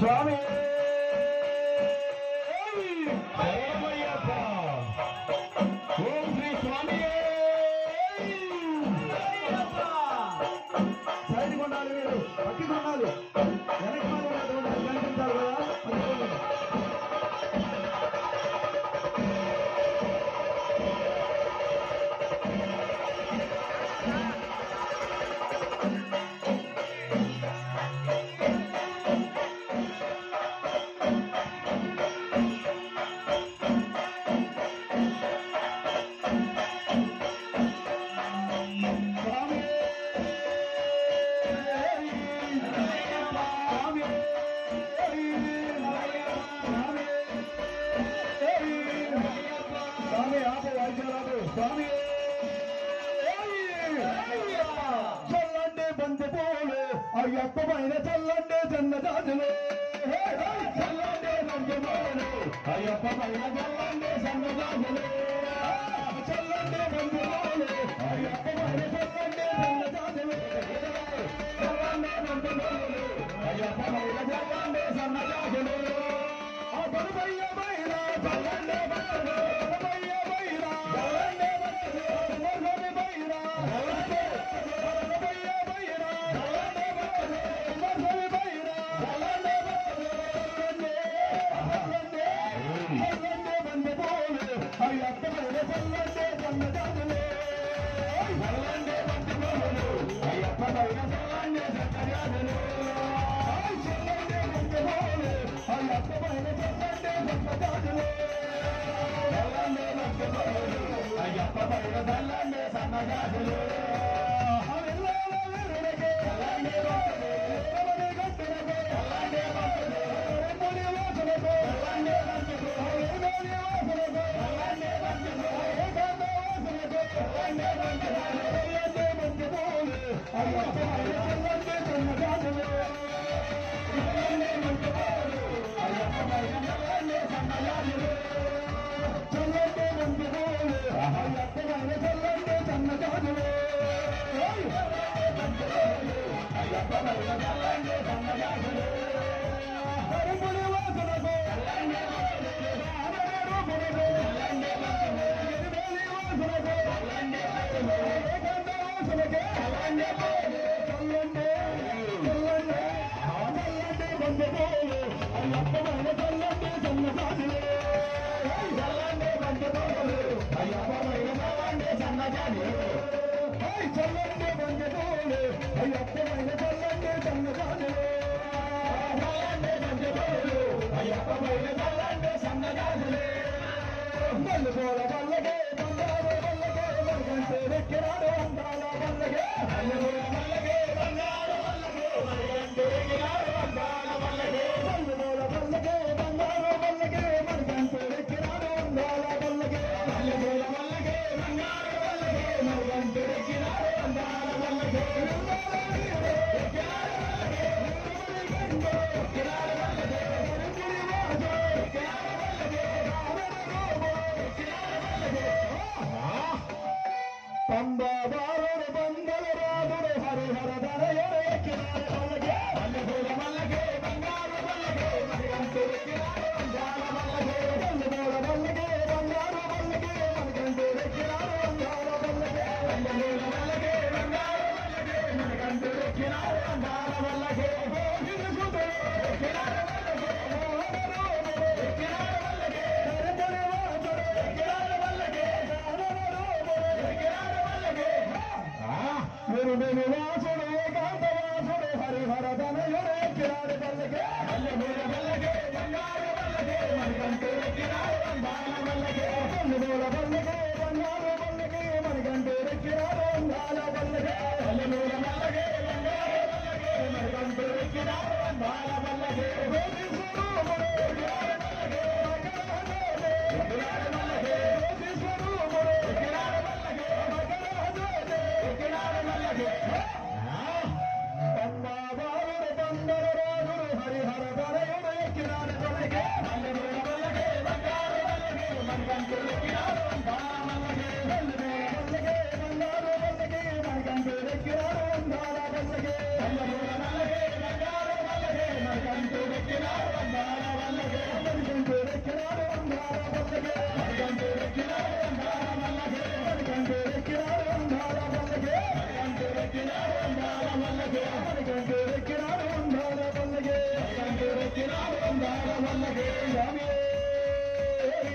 స్వామి శరణమయ్యప్ప. ఓం శ్రీ స్వామి సైడ్ కొనాలి మీరు పక్కి కొనాలి వెనక కనిపించాలి కదా పక్కి కొనాలి. స్వామి స్వామి స్వామి ఆపు వాయిద్యాలు స్వామి చల్లండి బంతి పూలు అయ్యప్ప పైన చల్లండి జన్న జాజులు చల్లండి బంతి పూలు అయ్యప్ప పైన చల్లండి జన్న జాజులు చల్లండి బంతి పూలు అయ్యప్ప పైన చల్లండి జన్న జాజులు చల్లండి బంతి పూలు అయ్యప్ప పైన చల్లండి జన్న జాజులు ఆ బరువయ్య పైన చల్లండి బంతులు బరువయ్య పైన చల్లండి బంతులు బరువయ్య పైన చల్లండి బరువయ్య పైన చల్లండి బంతులు బరువయ్య పైన చల్లండి బంతులు చల్లండి చల్లండి బంతి పూలు అయ్యప్ప పైన చల్లండి జన్న జాజులు చల్లండి బంతి పూలు అయ్యప్ప పైన చల్లండి జన్న జాజులు చల్లండి బంతి పూలు అయ్యప్ప పైన చల్లండి జన్న జాజులు చల్లండి బంతి పూలు అయ్యప్ప పైన చల్లండి సన్న జాజులు చల్లండి బంతులు ఎవరి గట్టులకు చల్లండి బంతులు రెమ్ముని వాసులకు చల్లండి బంతులు ఏమోని వాసులకు చల్లండి బంతులు ఏకాంత వాసులకు చల్లండి బంతులు చల్లండి బంతి పూలు అయ్యప్ప పైన చల్లండి సన్న జాజులు చల్లండి బంతి పూలు అయ్యప్ప పైన చల్లండి సన్న జాజులు చల్లండి బంతి పూలు అయ్యప్ప పైన చల్లండి సన్న జాజులు అయ్యప్ప పైన చల్లండి సన్న జాజులు హరిముని వాసులకు చల్లండి బంతులు ఆమె రూపులకు చల్లండి బంతులు ఎనిమిది వాసులకు చల్లండి బంతులు ఏకాంత వాసులకు చల్లండి బంతులు చల్లండి చల్లండి చల్లండి బంతి పూలు అయ్యప్ప పైన చల్లండి సన్న జాజులు చల్లండి బంతి పూలు అయ్యప్ప పైన చల్లండి సన్న జాజులు చల్లండి బంతి పూలు అయ్యప్ప పైన చల్లండి సన్న జాజులు చల్లండి బంతి పూలు అయ్యప్ప పైన చల్లండి సన్న జాజులు మల్లెపూల పల్లకే బంగారు పల్లకే మరిగంటే వెక్కిరాడు అందాల పల్లకే మల్లెపూల పల్లకే బంగారు పల్లకే మరిగంటే వెక్కిరాడు అందాల పల్లకే వల్లగే కంటే రెక్కినాడు ఉండాల వల్లగే కంటే రెక్కినాడు ఉండాల వల్లగే స్వామి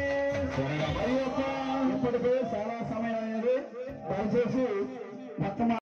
మరి యొక్క ఇప్పటికే చాలా సమయం అనేది దయచేసి భక్తమా